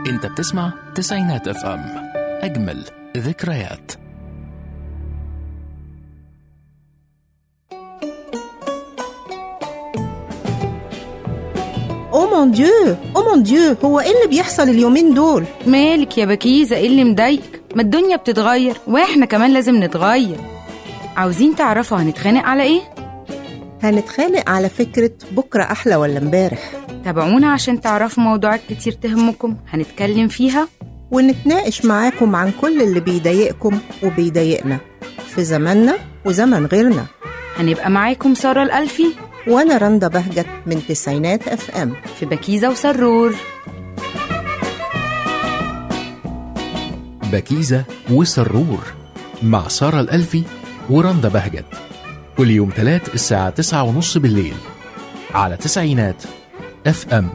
انت بتسمع تسعينات اف ام اجمل ذكريات او مون ديو او مون ديو هو ايه اللي بيحصل اليومين دول مالك يا بكيزة ايه اللي مضايقك ما الدنيا بتتغير واحنا كمان لازم نتغير عاوزين تعرفوا هنتخانق على ايه هنتخانق على فكرة بكرة أحلى ولا امبارح تابعونا عشان تعرفوا موضوعات كتير تهمكم هنتكلم فيها ونتناقش معاكم عن كل اللي بيضايقكم وبيضايقنا في زماننا وزمن غيرنا هنبقى معاكم سارة الألفي وأنا رندا بهجت من تسعينات اف ام في بكيزة وسرور بكيزة وسرور مع سارة الألفي ورندا بهجت كل يوم تلات الساعة تسعة ونص بالليل على تسعينات اف ام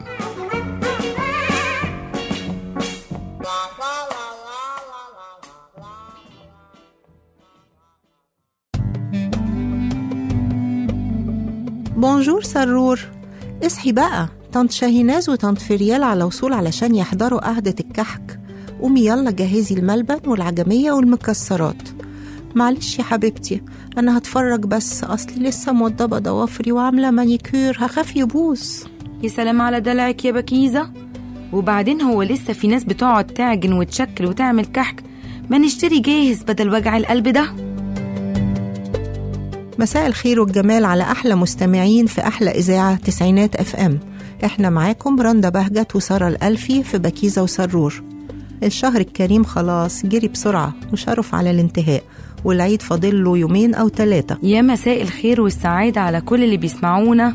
بونجور سرور اصحي بقى طنط شاهيناز وطنط فريال على وصول علشان يحضروا قعدة الكحك قومي يلا جهزي الملبن والعجمية والمكسرات معلش يا حبيبتي أنا هتفرج بس أصلي لسه موضبة ضوافري وعاملة مانيكير هخاف يبوظ يا سلام على دلعك يا بكيزة وبعدين هو لسه في ناس بتقعد تعجن وتشكل وتعمل كحك ما نشتري جاهز بدل وجع القلب ده مساء الخير والجمال على أحلى مستمعين في أحلى إذاعة تسعينات اف ام احنا معاكم رندا بهجت وسارة الألفي في بكيزة وسرور الشهر الكريم خلاص جري بسرعة وشرف على الانتهاء والعيد فاضل له يومين أو ثلاثة يا مساء الخير والسعادة على كل اللي بيسمعونا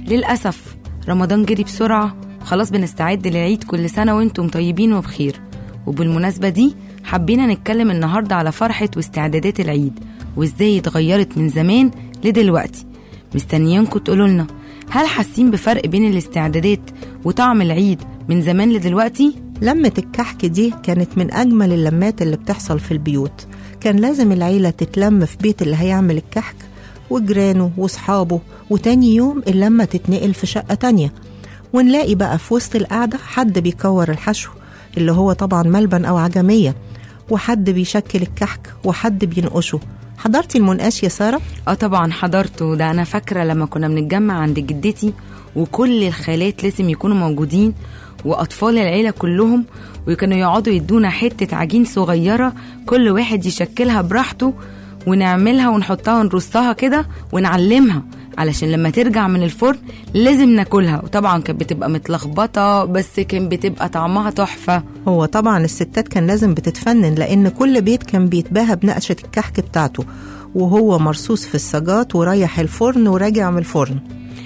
للأسف رمضان جري بسرعة خلاص بنستعد للعيد كل سنة وانتم طيبين وبخير وبالمناسبة دي حبينا نتكلم النهاردة على فرحة واستعدادات العيد وازاي اتغيرت من زمان لدلوقتي مستنيينكم تقولوا لنا هل حاسين بفرق بين الاستعدادات وطعم العيد من زمان لدلوقتي؟ لمة الكحك دي كانت من أجمل اللمات اللي بتحصل في البيوت كان لازم العيلة تتلم في بيت اللي هيعمل الكحك وجيرانه وصحابه وتاني يوم اللمة تتنقل في شقة تانية ونلاقي بقى في وسط القعدة حد بيكور الحشو اللي هو طبعا ملبن أو عجمية وحد بيشكل الكحك وحد بينقشه حضرتي المنقاش يا سارة؟ اه طبعا حضرته ده انا فاكرة لما كنا بنتجمع عند جدتي وكل الخالات لازم يكونوا موجودين واطفال العيله كلهم وكانوا يقعدوا يدونا حته عجين صغيره كل واحد يشكلها براحته ونعملها ونحطها ونرصها كده ونعلمها علشان لما ترجع من الفرن لازم ناكلها وطبعا كانت بتبقى متلخبطه بس كان بتبقى طعمها تحفه هو طبعا الستات كان لازم بتتفنن لأن كل بيت كان بيتباهى بنقشة الكحك بتاعته وهو مرصوص في السجات ورايح الفرن وراجع من الفرن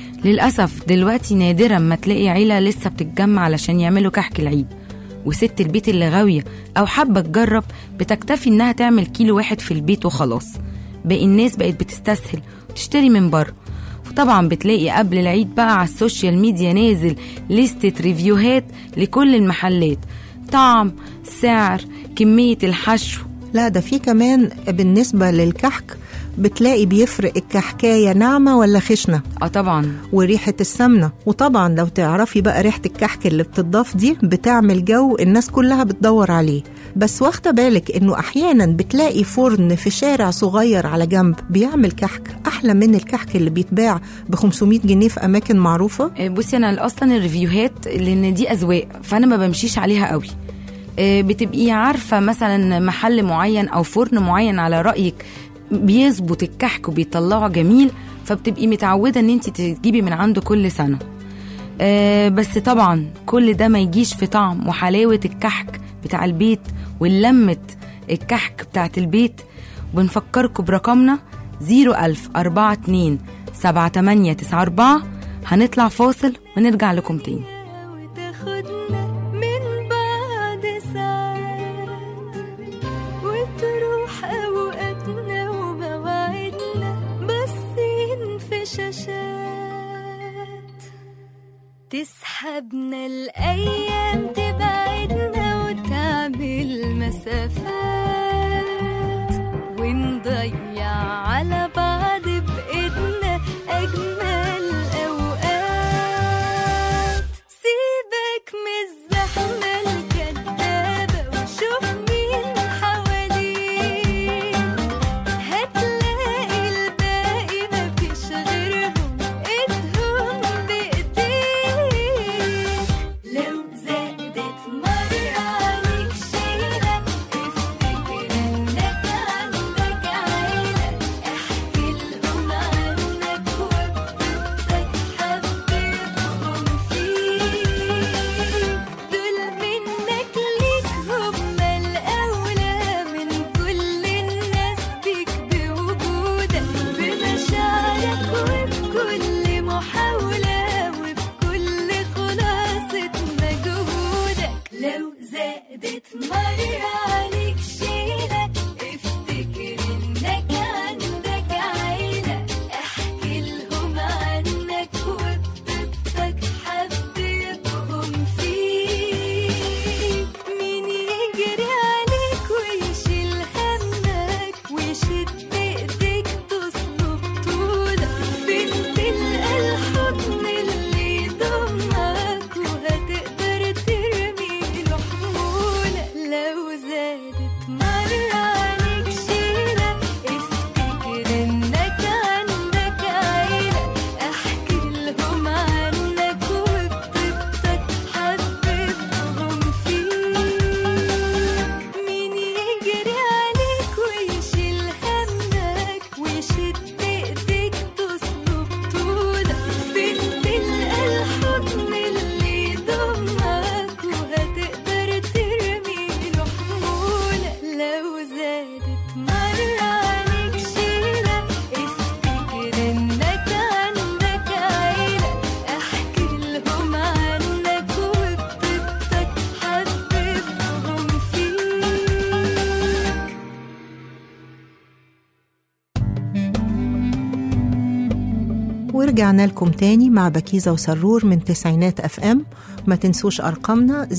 للأسف دلوقتي نادرا ما تلاقي عيلة لسه بتتجمع علشان يعملوا كحك العيد وست البيت اللي غاوية أو حابة تجرب بتكتفي إنها تعمل كيلو واحد في البيت وخلاص باقي الناس بقت بتستسهل وتشتري من بره وطبعا بتلاقي قبل العيد بقى على السوشيال ميديا نازل لستة ريفيوهات لكل المحلات طعم سعر كمية الحشو لا ده في كمان بالنسبة للكحك بتلاقي بيفرق الكحكاية ناعمة ولا خشنة اه طبعا وريحة السمنة وطبعا لو تعرفي بقى ريحة الكحك اللي بتضاف دي بتعمل جو الناس كلها بتدور عليه بس واخدة بالك انه احيانا بتلاقي فرن في شارع صغير على جنب بيعمل كحك احلى من الكحك اللي بيتباع ب 500 جنيه في اماكن معروفة آه، بصي انا اصلا الريفيوهات لان دي اذواق فانا ما بمشيش عليها قوي آه، بتبقي عارفه مثلا محل معين او فرن معين على رايك بيظبط الكحك وبيطلعه جميل فبتبقي متعوده ان انت تجيبي من عنده كل سنه آه، بس طبعا كل ده ما يجيش في طعم وحلاوه الكحك بتاع البيت واللمه الكحك بتاعت البيت بنفكركم برقمنا 01042 7894 هنطلع فاصل ونرجع لكم تاني وتاخدنا من بعد ساعات وتروح أوقاتنا ومواعيدنا باصين في شاشات تسحبنا الأيام تبعدنا وتعمل مسافات ونضيع على بعض بإيدنا أجمل أوقات سيبك من الزحمة الكدابة زادت مرة عليك شيلة افتكر انك عندك عيلة احكي لهم عنك وبطيبتك حببهم فيك مين يجري عليك ويشيل همك ويشد ايديك تصلب طولك فين تلقى الحضن اللي يضمك وهتقدر ترمي له حمولك لو زادت مرة عليك شيلة افتكر انك عندك عيلة احكي لهم عنك وبطيبتك حببهم فيك مين يجري عليك ويشيل همك ويشد ايديك تصلب طولك فين تلقى الحضن اللي يضمك وهتقدر ترمي له حمولك لو زادت مرة عليك شيلة افتكر انك عندك عيلة احكي لهم عنك وبطيبتك حببهم فيك ورجعنا لكم تاني مع بكيزة وسرور من تسعينات اف ام ما تنسوش ارقامنا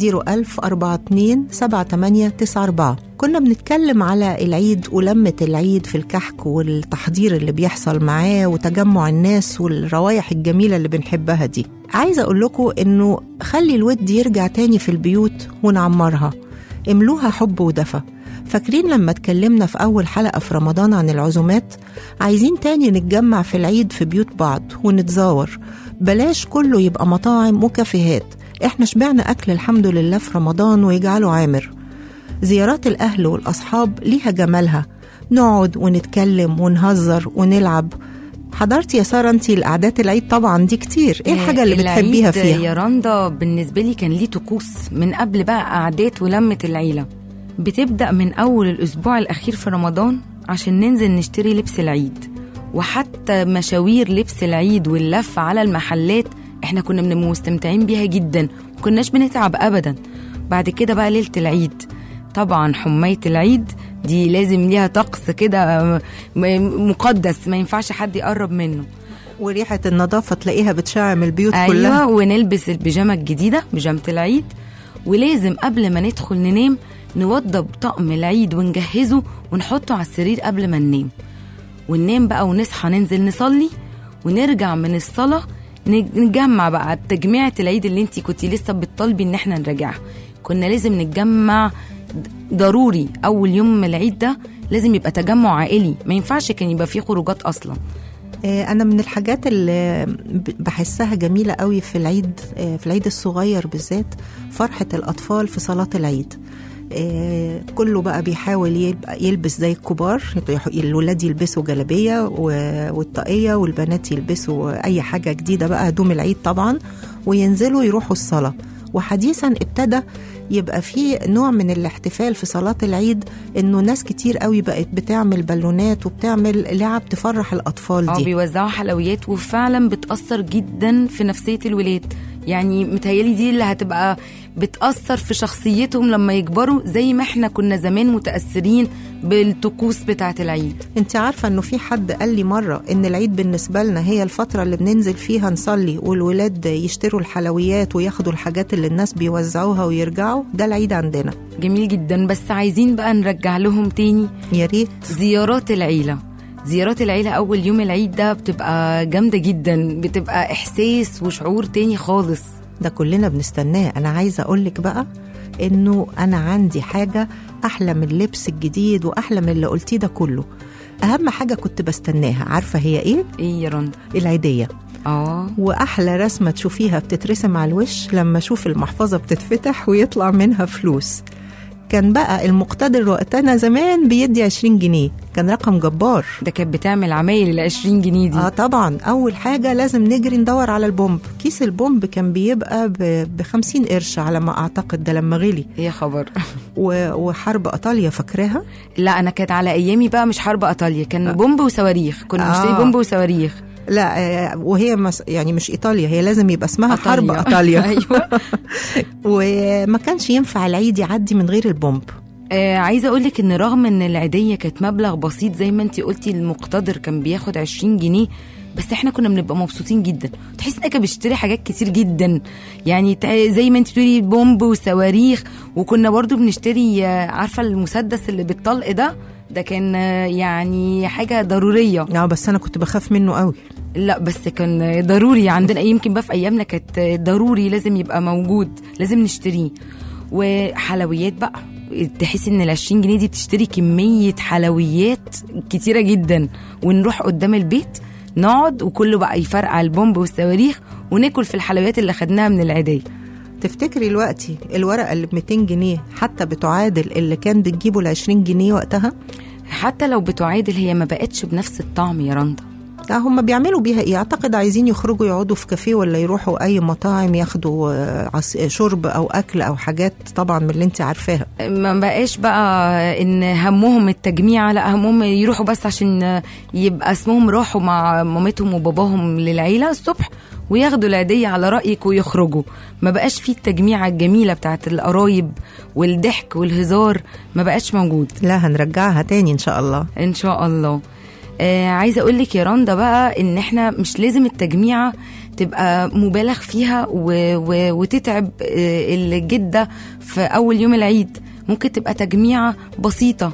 01042 كنا بنتكلم على العيد ولمة العيد في الكحك والتحضير اللي بيحصل معاه وتجمع الناس والروايح الجميلة اللي بنحبها دي عايزة اقول لكم انه خلي الود يرجع تاني في البيوت ونعمرها املوها حب ودفى فاكرين لما اتكلمنا في أول حلقة في رمضان عن العزومات عايزين تاني نتجمع في العيد في بيوت بعض ونتزاور بلاش كله يبقى مطاعم وكافيهات احنا شبعنا أكل الحمد لله في رمضان ويجعله عامر زيارات الأهل والأصحاب ليها جمالها نقعد ونتكلم ونهزر ونلعب حضرتي يا سارة انتي القعدات العيد طبعا دي كتير ايه الحاجة اللي العيد بتحبيها فيها يا رندا بالنسبة لي كان ليه طقوس من قبل بقى قعدات ولمة العيلة بتبدأ من أول الأسبوع الأخير في رمضان عشان ننزل نشتري لبس العيد وحتى مشاوير لبس العيد واللف على المحلات احنا كنا بنبقى مستمتعين بيها جدا مكناش بنتعب أبدا بعد كده بقى ليلة العيد طبعا حماية العيد دي لازم ليها طقس كده م- مقدس ما ينفعش حد يقرب منه وريحة النظافة تلاقيها بتشعم البيوت ايوه كلها ونلبس البيجامه الجديده بيجامه العيد ولازم قبل ما ندخل ننام نوضب طقم العيد ونجهزه ونحطه على السرير قبل ما ننام وننام بقى ونصحى ننزل نصلي ونرجع من الصلاه نج- نجمع بقى تجميعة العيد اللي انت كنتي لسه بتطالبي ان احنا نراجعها كنا لازم نتجمع د- ضروري اول يوم من العيد ده لازم يبقى تجمع عائلي ما ينفعش كان يبقى فيه خروجات اصلا آه، أنا من الحاجات اللي ب- بحسها جميلة قوي في العيد آه، في العيد الصغير بالذات فرحة الأطفال في صلاة العيد آه، كله بقى بيحاول يبقى يلبس زي الكبار الولاد يلبسوا جلابية و- والطاقية والبنات يلبسوا أي حاجة جديدة بقى هدوم العيد طبعا وينزلوا يروحوا الصلاة وحديثا ابتدى يبقى في نوع من الاحتفال في صلاة العيد انه ناس كتير قوي بقت بتعمل بالونات وبتعمل لعب تفرح الاطفال اه دي بيوزعوا حلويات وفعلا بتأثر جدا في نفسية الولاد يعني متهيالي دي اللي هتبقى بتأثر في شخصيتهم لما يكبروا زي ما احنا كنا زمان متأثرين بالطقوس بتاعة العيد انت عارفة انه في حد قال لي مرة ان العيد بالنسبة لنا هي الفترة اللي بننزل فيها نصلي والولاد يشتروا الحلويات وياخدوا الحاجات اللي الناس بيوزعوها ويرجعوا ده العيد عندنا جميل جدا بس عايزين بقى نرجع لهم تاني يا ريت زيارات العيلة زيارات العيلة أول يوم العيد ده بتبقى جامدة جدا بتبقى إحساس وشعور تاني خالص ده كلنا بنستناه انا عايزة اقولك بقى انه انا عندي حاجة احلى من اللبس الجديد واحلى من اللي قلتيه ده كله اهم حاجة كنت بستناها عارفة هي ايه إيه يا رندا العيدية آه واحلى رسمه تشوفيها بتترسم على الوش لما اشوف المحفظه بتتفتح ويطلع منها فلوس كان بقى المقتدر وقتنا زمان بيدي 20 جنيه كان رقم جبار ده كانت بتعمل عمايل ال 20 جنيه دي اه طبعا اول حاجه لازم نجري ندور على البومب كيس البومب كان بيبقى ب 50 قرش على ما اعتقد ده لما غلي يا خبر و- وحرب ايطاليا فاكراها لا انا كانت على ايامي بقى مش حرب ايطاليا كان بومب وصواريخ كنا آه. بنشتري بومب وصواريخ لا آه، وهي مس يعني مش ايطاليا هي لازم يبقى اسمها حرب إيطاليا. ايطاليا ايوه وما كانش ينفع العيد يعدي من غير البومب آه عايزه اقول لك ان رغم ان العيديه كانت مبلغ بسيط زي ما انت قلتي المقتدر كان بياخد 20 جنيه بس احنا كنا بنبقى مبسوطين جدا تحس انك بشتري حاجات كتير جدا يعني تع- زي ما انت بتقولي بومب وصواريخ وكنا برضو بنشتري آه، عارفه المسدس اللي بالطلق ده ده كان آه، يعني حاجه ضروريه اه بس انا كنت بخاف منه قوي لا بس كان ضروري عندنا يمكن بقى في ايامنا كانت ضروري لازم يبقى موجود لازم نشتريه وحلويات بقى تحس ان ال 20 جنيه دي بتشتري كميه حلويات كتيره جدا ونروح قدام البيت نقعد وكله بقى يفرقع البومب والصواريخ وناكل في الحلويات اللي خدناها من العيديه تفتكري دلوقتي الورقه اللي ب 200 جنيه حتى بتعادل اللي كان بتجيبه ال 20 جنيه وقتها حتى لو بتعادل هي ما بقتش بنفس الطعم يا رندا لا هم بيعملوا بيها ايه اعتقد عايزين يخرجوا يقعدوا في كافيه ولا يروحوا اي مطاعم ياخدوا آه، عص- شرب او اكل او حاجات طبعا من اللي انت عارفاها ما بقاش بقى ان همهم التجميع لا همهم يروحوا بس عشان يبقى اسمهم راحوا مع مامتهم وباباهم للعيله الصبح وياخدوا العيديه على رايك ويخرجوا ما بقاش فيه التجميعه الجميله بتاعت القرايب والضحك والهزار ما بقاش موجود لا هنرجعها تاني ان شاء الله ان شاء الله آه عايزه اقول لك يا رندا بقى ان احنا مش لازم التجميعه تبقى مبالغ فيها و و وتتعب آه الجده في اول يوم العيد ممكن تبقى تجميعه بسيطه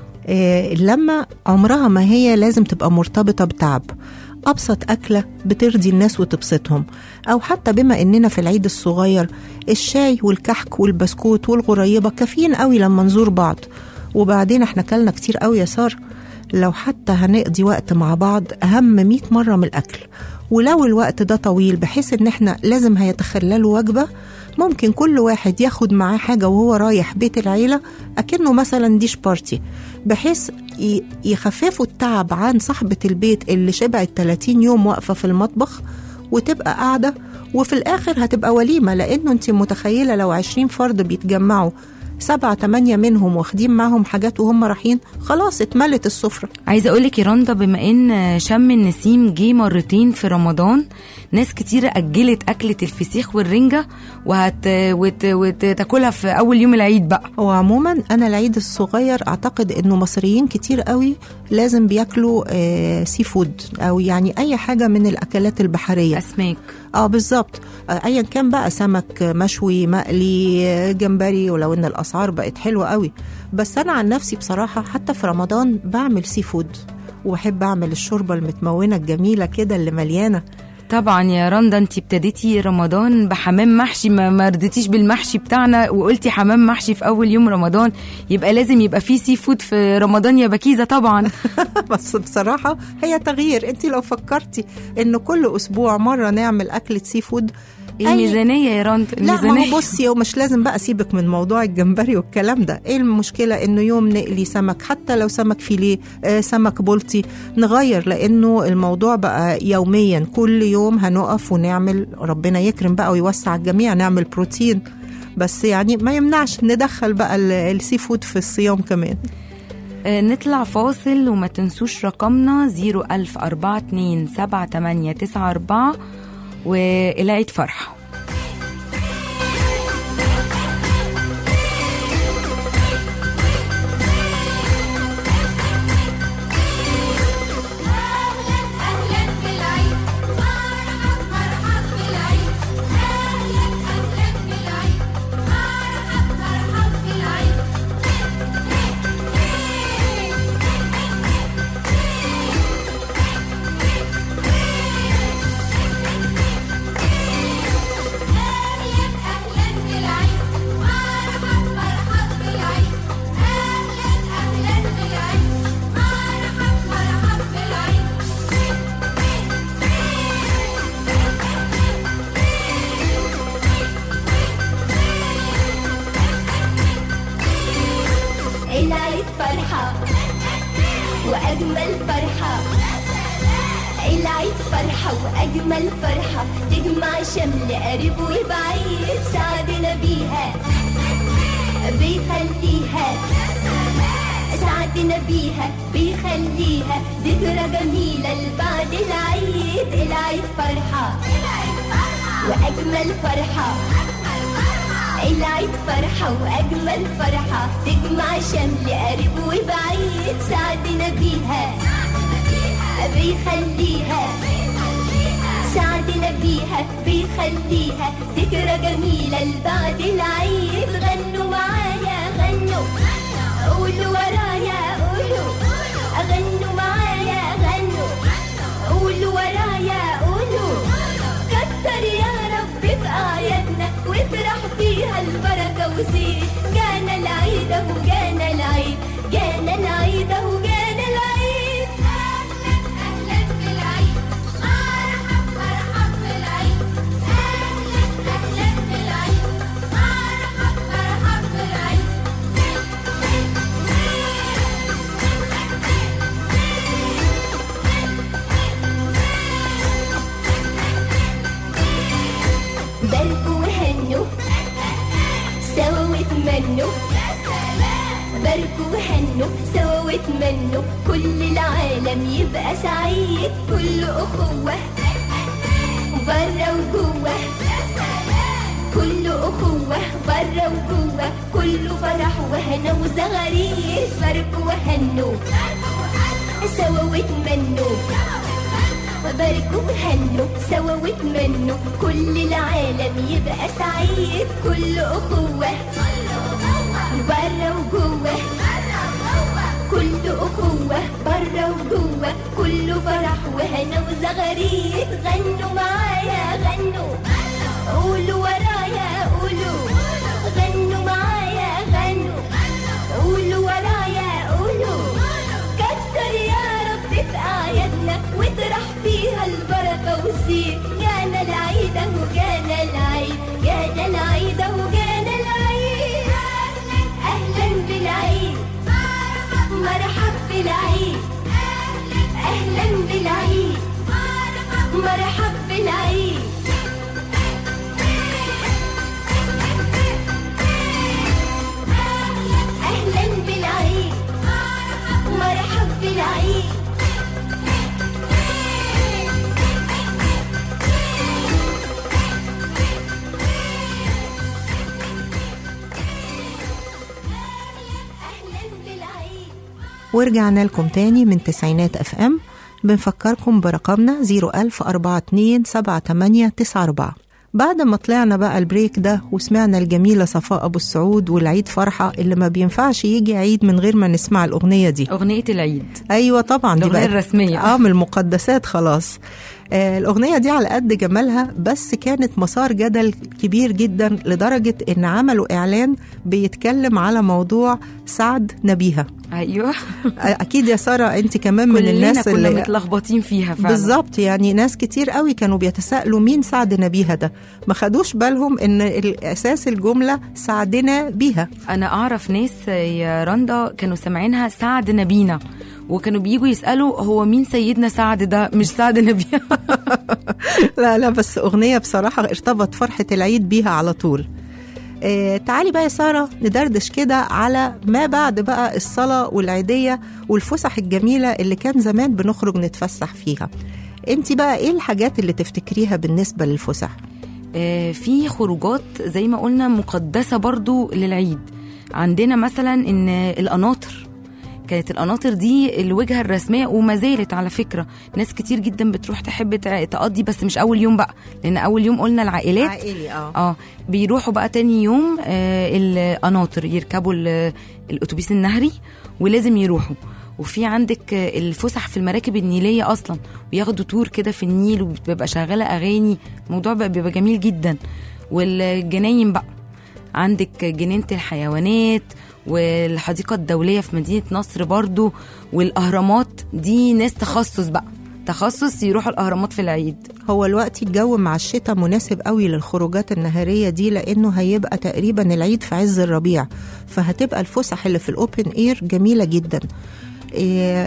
آه، اللمة عمرها ما هي لازم تبقى مرتبطة بتعب أبسط أكلة بترضي الناس وتبسطهم أو حتى بما إننا في العيد الصغير الشاي والكحك والبسكوت والغريبة كافيين قوي لما نزور بعض وبعدين احنا كلنا كتير قوي يا سار لو حتى هنقضي وقت مع بعض أهم 100 مرة من الأكل ولو الوقت ده طويل بحيث إن احنا لازم هيتخللوا وجبة ممكن كل واحد ياخد معاه حاجة وهو رايح بيت العيلة أكنه مثلا ديش بارتي بحيث ي- يخففوا التعب عن صاحبة البيت اللي شبعت 30 يوم واقفة في المطبخ وتبقى قاعدة وفي الآخر هتبقى وليمة لأنه أنت متخيلة لو 20 فرد بيتجمعوا سبعة تمانية منهم واخدين معاهم حاجات وهم رايحين خلاص اتملت السفرة عايزه اقول لك يا رندا بما ان شم النسيم جه مرتين في رمضان ناس كتيره اجلت اكله الفسيخ والرنجه وهت وت... وتاكلها في اول يوم العيد بقى هو عموما انا العيد الصغير اعتقد انه مصريين كتير قوي لازم بياكلوا آه سي فود او يعني اي حاجه من الاكلات البحريه اسماك اه بالظبط آه، ايا كان بقى سمك مشوي مقلي آه، جمبري ولو ان الاسعار بقت حلوه قوي بس انا عن نفسي بصراحه حتى في رمضان بعمل سي فود وبحب اعمل الشوربه المتمونه الجميله كده اللي مليانه طبعا يا رندا انت ابتديتي رمضان بحمام محشي ما ما رضيتيش بالمحشي بتاعنا وقلتي حمام محشي في اول يوم رمضان يبقى لازم يبقى فيه سي فود في رمضان يا بكيزه طبعا بس بصراحه هي تغيير انت لو فكرتي انه كل اسبوع مره نعمل اكله سي فود أي- الميزانيه يا رندا لا ما الميزانيه هو بصي هو مش لازم بقى سيبك من موضوع الجمبري والكلام ده ايه المشكله انه يوم نقلي سمك حتى لو سمك فيليه آه سمك بولتي نغير لانه الموضوع بقى يوميا كل يوم هنقف ونعمل ربنا يكرم بقى ويوسع الجميع نعمل بروتين بس يعني ما يمنعش ندخل بقى ال- السي فود في الصيام كمان آه، نطلع فاصل وما تنسوش رقمنا 010427894 والعيد فرحة أهلا بالعيد مرحب مرحب بالعيد أهلا أهلا بالعيد مرحب مرحب بالعيد أهلا أهلا بالعيد مرحب مرحب بالعيد أهلا أهلا بالعيد مرحب مرحب بالعيد العيد فرحة وأجمل فرحة العيد فرحة وأجمل فرحة تجمع شمل قريب وبعيد سعدنا بيها بيخليها سعدنا بيها بيخليها ذكرى جميلة لبعد العيد العيد فرحة وأجمل فرحة العيد فرحة وأجمل فرحة تجمع شمل قريب وبعيد سعدنا بيها بيخليها سعدنا بيها بيخليها ذكرى جميلة لبعد العيد غنوا معايا غنوا قولوا ورايا قولوا غنوا معايا غنوا قولوا ورايا قولوا كتر يا رب في أعيادنا وافرح فيها البركة وزيد جانا العيد أهو جانا العيد جانا العيد أهو جانا العيد أهلا أهلا بالعيد مرحب مرحب بالعيد أهلا أهلا بالعيد مرحب مرحب بالعيد باركوا وهنوا سوا واتمنوا باركوا وهنوا سوا واتمنوا كل العالم يبقى سعيد كل أخوة برا وجوه كل أخوة برا وجوه كله فرح وهنا وزغاريد باركوا وهنوا سوا واتمنوا وباركوا وهنوا سوا واتمنوا كل العالم يبقى سعيد كل أخوة برا وجوه كل أخوة برا وجوه كله فرح وهنا وزغاريد غنوا معايا غنوا قولوا ورايا قولوا غنوا معايا غنوا قولوا ورايا قولوا كتر يا رب في أعيادنا واطرح فيها البركة والزين جانا العيد أهو جانا العيد جانا العيد أهو جانا العيد أهلا بالعيد مرحب بالعيد أهلا بالعيد مرحب بالعيد أهلا بالعيد مرحب بالعيد أهلا بالعيد ورجعنا لكم تاني من تسعينات اف ام بنفكركم برقمنا 010427894 بعد ما طلعنا بقى البريك ده وسمعنا الجميلة صفاء أبو السعود والعيد فرحة اللي ما بينفعش يجي عيد من غير ما نسمع الأغنية دي أغنية العيد ايوه طبعا دي الأغنية بقت الرسمية. اه من المقدسات خلاص آه الاغنيه دي على قد جمالها بس كانت مسار جدل كبير جدا لدرجه ان عملوا اعلان بيتكلم على موضوع سعد نبيها أيوه آه، اكيد يا ساره انت كمان من كلنا الناس كنا اللي متلخبطين فيها فعلا بالظبط يعني ناس كتير قوي كانوا بيتساءلوا مين سعد نبيها ده ما خدوش بالهم ان الاساس الجمله سعدنا بيها انا اعرف ناس يا رندا كانوا سامعينها سعد نبينا وكانوا بييجوا يسالوا هو مين سيدنا سعد ده مش سعد نبينا لا لا بس أغنية بصراحة ارتبط فرحة العيد بيها على طول آه تعالي بقى يا سارة ندردش كده على ما بعد بقى الصلاة والعيدية والفسح الجميلة اللي كان زمان بنخرج نتفسح فيها انت بقى ايه الحاجات اللي تفتكريها بالنسبة للفسح آه، في خروجات زي ما قلنا مقدسه برضو للعيد عندنا مثلا ان القناطر كانت القناطر دي الوجهه الرسميه وما زالت على فكره ناس كتير جدا بتروح تحب تع- تقضي بس مش اول يوم بقى لان اول يوم قلنا العائلات عائلي اه اه بيروحوا بقى تاني يوم آه القناطر يركبوا ال- الاتوبيس النهري ولازم يروحوا وفي عندك آه، الفسح في المراكب النيليه اصلا وياخدوا تور كده في النيل وبتبقى شغاله اغاني الموضوع بقى بيبقى جميل جدا والجناين بقى عندك جنينه الحيوانات والحديقه الدوليه في مدينه نصر برضو والاهرامات دي ناس تخصص بقى تخصص يروحوا الاهرامات في العيد هو الوقت الجو مع الشتاء مناسب قوي للخروجات النهارية دي لأنه هيبقى تقريبا العيد في عز الربيع فهتبقى الفسح اللي في الأوبن إير جميلة جدا إيه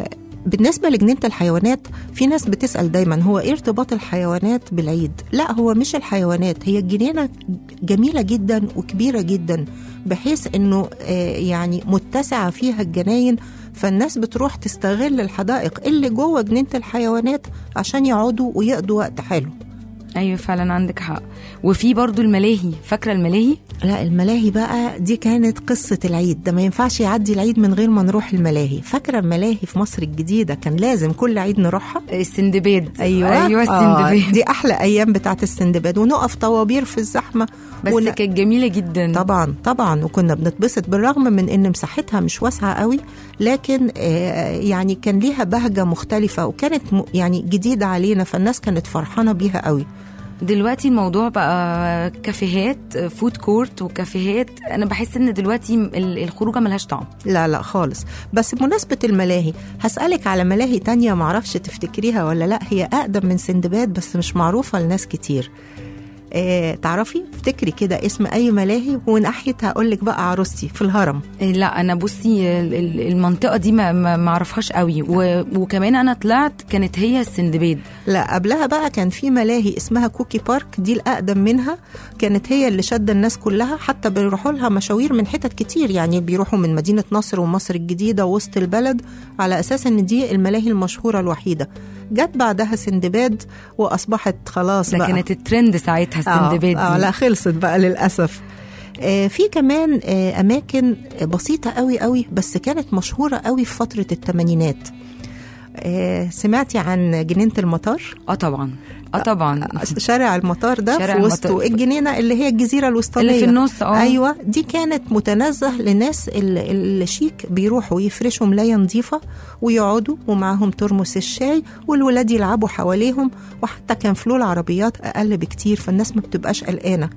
بالنسبة لجنينة الحيوانات في ناس بتسأل دايما هو ايه ارتباط الحيوانات بالعيد لا هو مش الحيوانات هي الجنينة جميلة جدا وكبيرة جدا بحيث انه آه، يعني متسعة فيها الجناين فالناس بتروح تستغل الحدائق اللي جوه جنينة الحيوانات عشان يقعدوا ويقضوا وقت حلو ايوه فعلا عندك حق وفي برضو الملاهي فاكره الملاهي لا الملاهي بقى دي كانت قصة العيد ده ما ينفعش يعدي العيد من غير ما نروح الملاهي فاكرة الملاهي في مصر الجديدة كان لازم كل عيد نروحها السندباد ايوه ايوه آه السندباد دي احلى ايام بتاعت السندباد ونقف طوابير في الزحمه بس ون- كانت جميله جدا طبعا طبعا وكنا بنتبسط بالرغم من ان مساحتها مش واسعه قوي لكن آه يعني كان ليها بهجه مختلفه وكانت م- يعني جديده علينا فالناس كانت فرحانه بيها قوي دلوقتي الموضوع بقى كافيهات فود كورت وكافيهات انا بحس ان دلوقتي ال- الخروجه ملهاش طعم لا لا خالص بس بمناسبة الملاهي هسألك على ملاهي تانية معرفش تفتكريها ولا لا هي أقدم من سندباد بس مش معروفة لناس كتير اه تعرفي افتكري كده اسم أي ملاهي وناحيتها أقول لك بقى عروستي في الهرم إيه، لا انا بصي ال- ال- المنطقه دي ما ما ما اعرفهاش قوي و- وكمان انا طلعت كانت هي السندباد لا قبلها بقى كان في ملاهي اسمها كوكي بارك دي الأقدم منها كانت هي اللي شادة الناس كلها حتى بيروحوا لها مشاوير من حتت كتير يعني بيروحوا من مدينة نصر ومصر الجديدة ووسط البلد على أساس إن دي الملاهي المشهورة الوحيدة جت بعدها سندباد وأصبحت خلاص ده بقى كانت الترند ساعتها السندباد آه, آه دي لا خلصت بقى للأسف آه في كمان آه أماكن بسيطة قوي قوي بس كانت مشهورة قوي في فترة الثمانينات آه سمعتي عن جنينة المطار اه طبعا اه طبعا شارع المطار ده شارع في وسطه المطار. الجنينة اللي هي الجزيرة الوسطانية اللي في النص اه ايوه دي كانت متنزه لناس ال- الشيك بيروحوا يفرشوا ملايه نظيفه ويقعدوا ومعاهم ترمس الشاي والولاد يلعبوا حواليهم وحتى كان فلو العربيات اقل بكتير فالناس ما بتبقاش قلقانه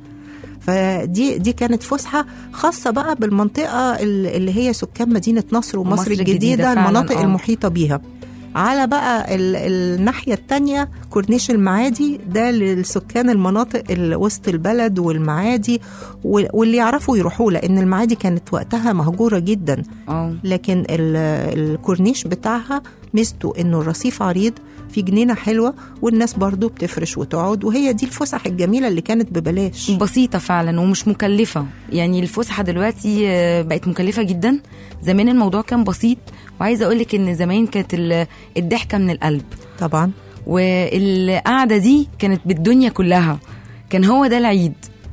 فدي دي كانت فسحه خاصه بقى بالمنطقه ال- اللي هي سكان مدينه نصر ومصر ومصر الجديده, الجديدة فعلاً، المناطق آه. المحيطه بيها على بقى ال- الناحية التانية كورنيش المعادي ده للسكان المناطق ال- وسط البلد والمعادي وال- واللي يعرفوا يروحوا لأن المعادي كانت وقتها مهجورة جدا اه لكن ال- الكورنيش بتاعها ميزته انه الرصيف عريض في جنينة حلوة والناس برضو بتفرش وتقعد وهي دي الفسح الجميلة اللي كانت ببلاش بسيطة فعلا ومش مكلفة يعني الفسحة دلوقتي آه، بقت مكلفة جدا زمان الموضوع كان بسيط وعايزة أقولك إن زمان كانت ال- الضحكة من القلب طبعا والقعدة دي كانت بالدنيا كلها كان هو ده العيد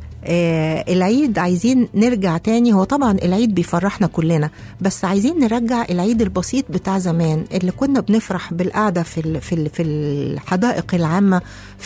آه العيد عايزين نرجع تاني هو طبعا العيد بيفرحنا كلنا بس عايزين نرجع العيد البسيط بتاع زمان اللي كنا بنفرح بالقعده في ال في ال في الحدائق العامه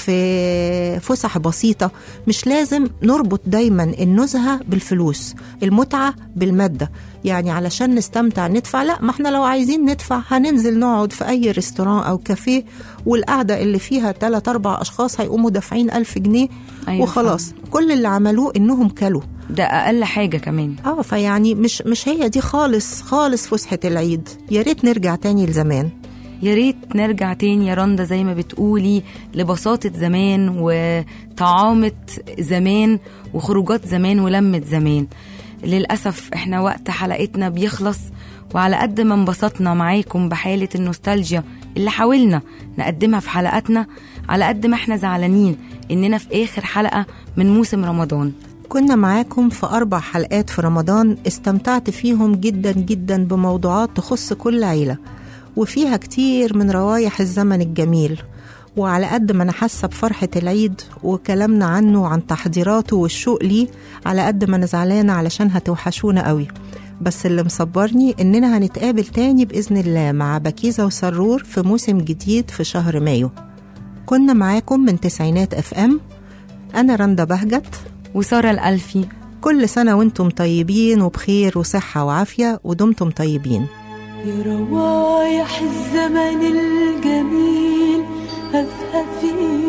في فسح بسيطه مش لازم نربط دايما النزهه بالفلوس المتعه بالماده يعني علشان نستمتع ندفع لا ما احنا لو عايزين ندفع هننزل نقعد في اي ريستوران او كافيه والقعده اللي فيها 3 4 اشخاص هيقوموا دافعين 1000 جنيه أيوة وخلاص كل اللي عملوه انهم كلوا ده أقل حاجة كمان اه فيعني مش مش هي دي خالص خالص فسحه العيد يا ريت نرجع تاني لزمان يا ريت نرجع تاني يا رندا زي ما بتقولي لبساطة زمان وطعامة زمان وخروجات زمان ولمة زمان للأسف احنا وقت حلقتنا بيخلص وعلى قد ما انبسطنا معاكم بحالة النوستالجيا اللي حاولنا نقدمها في حلقاتنا على قد ما احنا زعلانين اننا في اخر حلقة من موسم رمضان كنا معاكم في أربع حلقات في رمضان استمتعت فيهم جدا جدا بموضوعات تخص كل عيلة وفيها كتير من روايح الزمن الجميل وعلى قد ما أنا حاسة بفرحة العيد وكلامنا عنه وعن تحضيراته والشوق ليه على قد ما أنا زعلانة علشان هتوحشونا قوي بس اللي مصبرني إننا هنتقابل تاني بإذن الله مع بكيزة وسرور في موسم جديد في شهر مايو كنا معاكم من تسعينات اف ام أنا رندا بهجت وسارة الألفي كل سنة وانتم طيبين وبخير وصحة وعافية ودمتم طيبين يا روايح الزمن الجميل هفهفي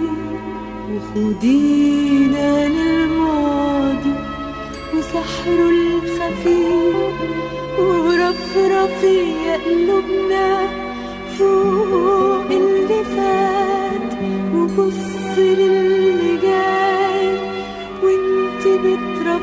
وخدينا للماضي وسحره الخفيف ورفرفي يا قلوبنا فوق اللي فات وبص للي جاي وانت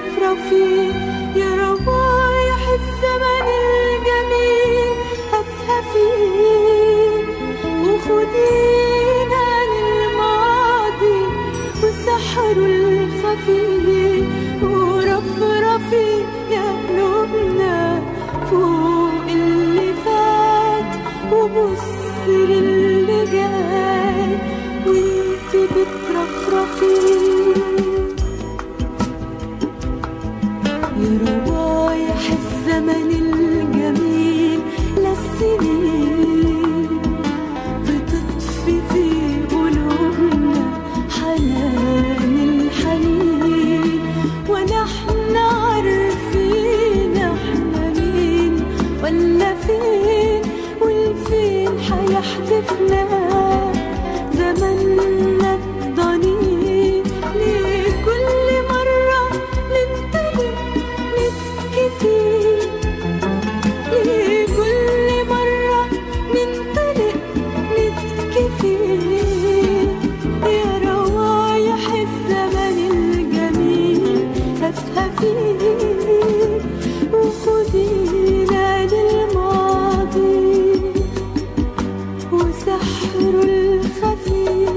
بترفرفي يا روايح الزمن الجميل هفهفي فيه وخدينا للماضي وسحره الخفي ورفرفي يا قلوبنا فوق اللي فات وبص للي جاي وانت بترفرفي يا روايح الزمن الجميل للسنين بتطفي في قلوبنا حنان الحنين ونحن عارفين احنا مين ولا فين والفين حيحدفنا زمننا الضنين ليه كل مرة ننتبه نبكي فيه ليه كل مرة ننطلق نبكي فيه يا روايح الزمن الجميل افهفي وخدينا للماضي وسحر الخفي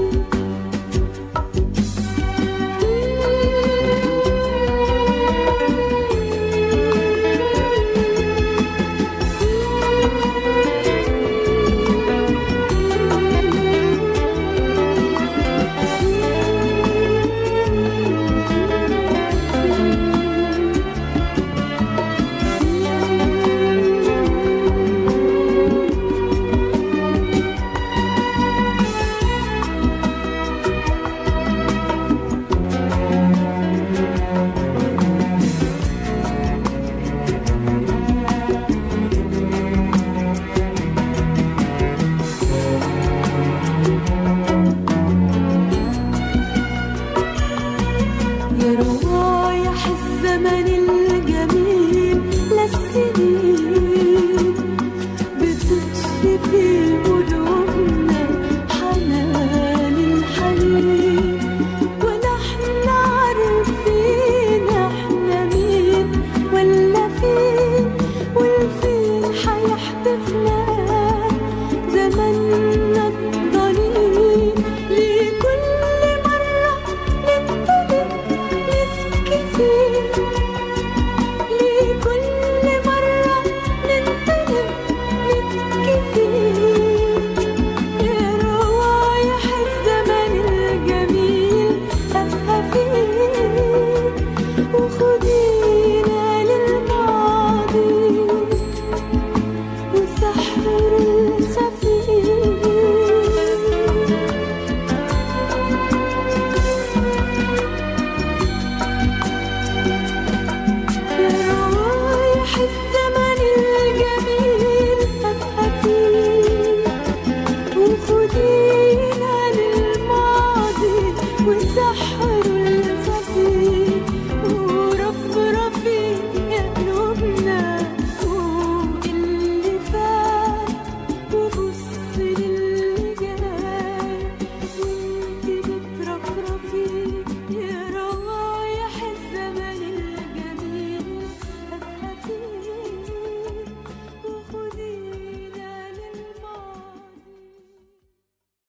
يا روايح الزمن الجميل للسنين بتطفي في قلوبنا حنان الحنين ونحن عارفين احنا مين ولا فين والفين حيحدفنا زمننا الضنين لكل مرة ننطلق نبكي فيه لكل مرة ننطلق نبكي فيه يا روايح الزمن الجميل أفهفي وخد